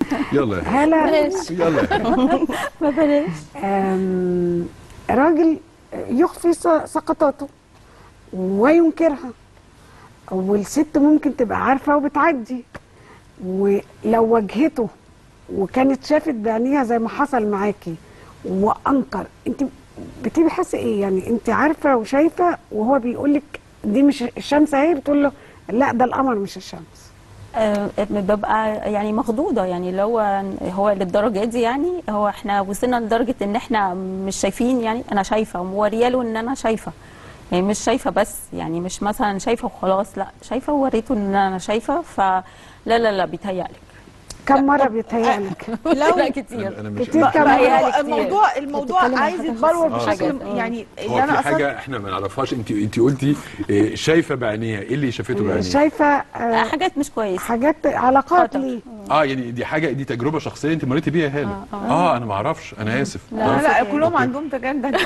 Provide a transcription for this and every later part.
يلا يا هلا بلاش يلا يا ما بلاش آم، راجل يخفي س- سقطاته وينكرها والست ممكن تبقى عارفه وبتعدي ولو واجهته وكانت شافت بعينيها زي ما حصل معاكي وانكر انت بتبقي حاسه ايه يعني انت عارفه وشايفه وهو بيقول لك دي مش الشمس اهي بتقول له لا ده القمر مش الشمس آه، ببقى يعني مخضوضه يعني اللي هو هو للدرجه دي يعني هو احنا وصلنا لدرجه ان احنا مش شايفين يعني انا شايفه وموريه له ان انا شايفه يعني مش شايفه بس يعني مش مثلا شايفه وخلاص لا شايفه ووريته ان انا شايفه فلا لا لا بيتهيألك كم مره بيتهيألك لو لا كتير انا مش كتير أنا- كم ما بقى هو كتير. الموضوع الموضوع بتتكلم عن عايز حاجة يتبلور خاصة. بشكل آه. يعني اللي هو انا في اصلا حاجه احنا ما نعرفهاش انت انت قلتي إيه، شايفه بعينيها ايه اللي شافته بعينيها شايفه آه، حاجات مش كويسه حاجات علاقات خطر. ليه اه يعني دي حاجه دي تجربه شخصيه انت مريتي بيها يا هاله اه انا ما اعرفش انا اسف لا آه. لا كلهم عندهم تجارب ده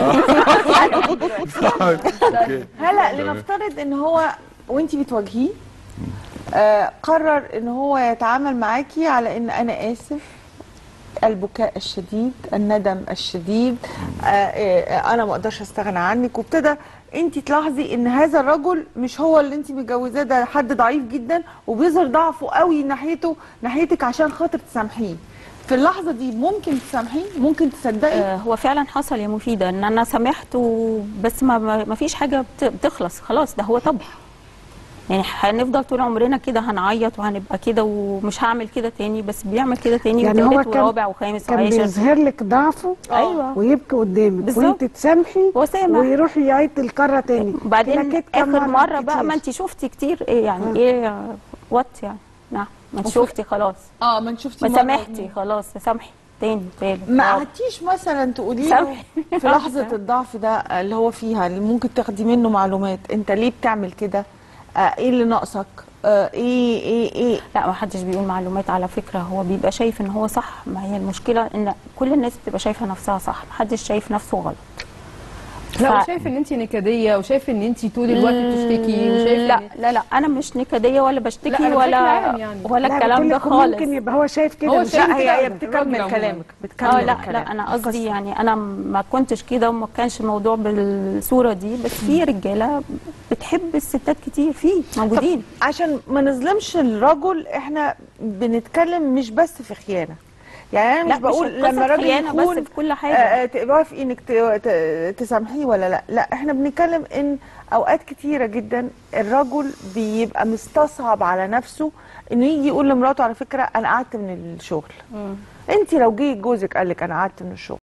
اوكي هلا تمام. لنفترض ان هو وانت بتواجهيه آه قرر ان هو يتعامل معاكي على ان انا اسف البكاء الشديد الندم الشديد آه آه انا ما اقدرش استغنى عنك وابتدى انت تلاحظي ان هذا الرجل مش هو اللي انت متجوزاه ده حد ضعيف جدا وبيظهر ضعفه قوي ناحيته ناحيتك عشان خاطر تسامحيه في اللحظه دي ممكن تسامحيه ممكن تصدقي آه، هو فعلا حصل يا مفيده ان انا سامحت و- بس ما ما ما فيش حاجه بت- بتخلص خلاص ده هو طبع يعني هنفضل طول عمرنا كده هنعيط وهنبقى كده ومش هعمل كده تاني بس بيعمل كده تاني يعني هو وتالت كان- ورابع وخامس كان وعاشر بيظهر لك ضعفه ايوه ويبكي قدامك بالظبط. وانت تسامحي هو سامح. ويروح يعيد الكره تاني بعدين لكن كم اخر مره بقى كتير. ما انت شفتي كتير ايه يعني ايه وات يعني نعم ما انت شفتي خلاص اه ما انت شفتي ما مرة سامحتي خلاص سامحي تاني تالت ما رابع. قعدتيش مثلا تقولي له سامحي. في لحظه الضعف ده اللي هو فيها اللي ممكن تاخدي منه معلومات انت ليه بتعمل كده آه ايه اللي ناقصك آه ايه ايه ايه لا ما حدش بيقول معلومات على فكره هو بيبقى شايف ان هو صح ما هي المشكله ان كل الناس بتبقى شايفه نفسها صح ما حدش شايف نفسه غلط لا ف- وشايف ان انت نكديه وشايف ان انت طول الوقت بتشتكي وشايف لا إن- لا لا انا مش نكديه ولا بشتكي لا، أنا ولا بشكل عام يعني. ولا لا، الكلام ده بتقولك خالص ممكن يبقى هو شايف كده هو مش شايف لا كده هي هي الراجل بتكمل عموماً. كلامك بتكمل اه لا كلامك. لا انا قصدي يعني انا ما كنتش كده وما كانش الموضوع بالصوره دي بس في رجاله بتحب الستات كتير في موجودين عشان ما نظلمش الرجل احنا بنتكلم مش بس في خيانه يعني انا لا مش بقول قصة لما راجل خيانة يخون بس في كل حاجه آه، آه، توافقي انك ت- ت- تسامحيه ولا لا لا احنا بنتكلم ان اوقات كتيره جدا الرجل بيبقى مستصعب على نفسه انه يجي يقول لمراته على فكره انا قعدت من الشغل انت لو جه جوزك قال لك انا قعدت من الشغل